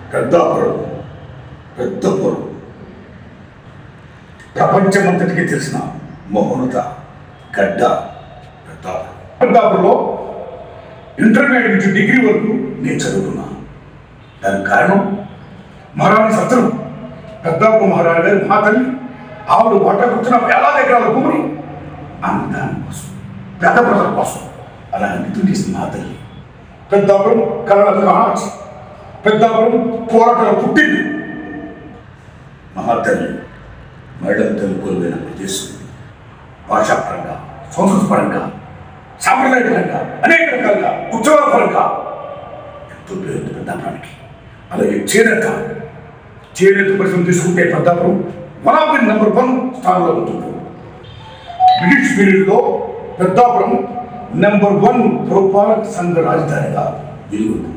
పెద్దాపురం పెద్దపురం ప్రపంచమంతటికి తెలిసిన మౌనత గడ్డ పెద్దాపురం పెద్దాపురంలో ఇంటర్మీడియట్ నుంచి డిగ్రీ వరకు నేను చదువుకున్నా దానికి కారణం మహారాణి సత్రం పెద్దాపురం మహారాణి గారి మా తల్లి ఆవిడ పట్టకొచ్చిన వేలాది ఎకరాల భూమిని అన్నదానం కోసం పెద్ద ప్రజల కోసం అలా అంకితం చేసింది మా తల్లి పెద్దాపురం కళల కాచి పెద్దాపురం పోరాటాల పుట్టింది మహాతల్లి మహిళలు తెలుగులైన ప్రదేశం భాషాపరంగా సంస్కృతి పరంగా సాంప్రదాయ పరంగా అనేక రకాలుగా ఉత్సవాల పరంగా ఎంతో పేరు పెద్దాపురానికి అలాగే చేనేత చేనేత పరిశ్రమ తీసుకుంటే Peddapuram one of the number one స్థానంలో ఉంటుంది బ్రిటిష్ పీరియడ్లో పెద్దాపురం నెంబర్ వన్ పురపాలక సంఘ రాజధానిగా వెలుగుతుంది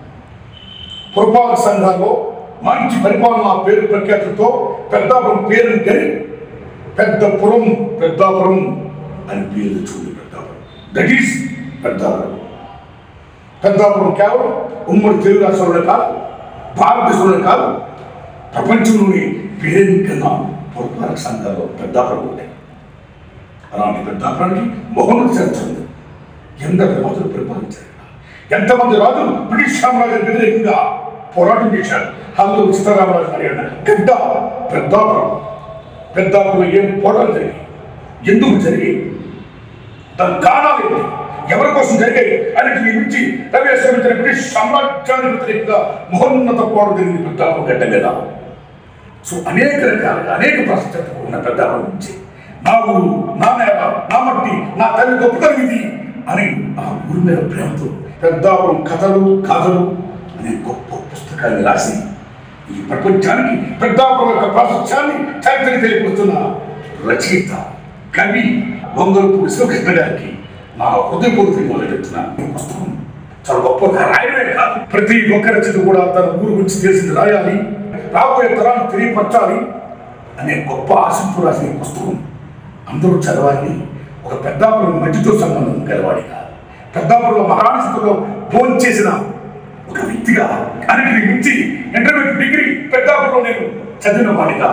పురపాలక సంఘాల్లో మంచి పరిపాలన పేరు ప్రఖ్యాతులతో పెద్దాపురం పేరుని గని పెద్దపురం పెద్దాపురం అని పేరు తెచ్చుకుంది పెద్దాపురం దట్ ఈస్ పెద్దాపురం పెద్దాపురం కేవలం ఉమ్మడి తెలుగు రాష్ట్రంలో కాదు భారతదేశంలో కాదు ప్రపంచంలోని పేరెన్నికన్నా పురపాలక సంఘాల్లో పెద్దాపురం ఉంటాయి అలాంటి పెద్దాపురానికి మహోన్నత చరిత్ర ఉంది ఎందరు రాజులు పరిపాలించారు ఎంతమంది రాజులు బ్రిటిష్ సామ్రాజ్యానికి వ్యతిరేకంగా పోరాటం చేశారు హల్లు సీతారామరాజు గారి అన్న గడ్డ పెద్దాపురం పెద్దాపురం ఏం పోరాటం జరిగాయి ఎందుకు జరిగాయి దాని కారణాలు ఏంటి ఎవరి కోసం జరిగాయి అన్నిటిని మించి రవేశ్వరించిన బ్రిటిష్ సామ్రాజ్యానికి వ్యతిరేకంగా మహోన్నత పోరాటం జరిగింది పెద్దాపురం గడ్డ మీద సో అనేక రకాలుగా అనేక ప్రశ్నలు ఉన్న పెద్దవాళ్ళ నుంచి నా ఊరు నా నేల నా మట్టి నా తల్లి గొప్పతనం ఇది అని ఆ ఊరి మీద ప్రేమతో పెద్దాపురం కథలు కథలు అనే గొప్ప పుస్తకాన్ని రాసి ఈ ప్రపంచానికి పెద్దాపురం యొక్క ప్రాశస్త్యాన్ని చరిత్ర తెలియపరుస్తున్న రచయిత కవి బొంగరపూడి శివకృష్ణ గారికి నా హృదయపూర్వకంగా మొదలెడుతున్న ఈ పుస్తకం చాలా గొప్పగా రాయడమే కాదు ప్రతి ఒక్క రచయిత కూడా తన ఊరు గురించి తెలిసింది రాయాలి రాబోయే తరాన్ని తెలియపరచాలి అనే గొప్ప ఆశతో రాసిన ఈ పుస్తకం అందరూ చదవాలని ఒక పెద్దాపురం మధ్యతో సంబంధం గలవాడిగా పెద్దాపురంలో మహారాష్ట్రలో ఫోన్ చేసిన ఒక వ్యక్తిగా అన్నిటిని మించి ఇంటర్మీడియట్ డిగ్రీ పెద్దాపురంలో నేను చదివిన వాడిగా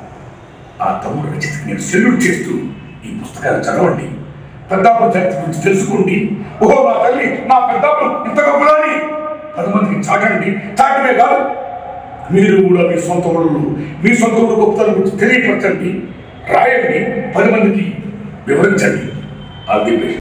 ఆ తమ్ముడు రచయితకి నేను సెల్యూట్ చేస్తూ ఈ పుస్తకాన్ని చదవండి పెద్దాపురం చరిత్ర గురించి తెలుసుకోండి ఓహో నా తల్లి నా పెద్దాపురం ఇంత గొప్పదని పది మందికి చాటండి చాటమే కాదు మీరు కూడా మీ సొంత ఊళ్ళు మీ సొంత ఊరు గొప్పతనం గురించి తెలియపరచండి రాయండి పది మందికి వివరించండి అది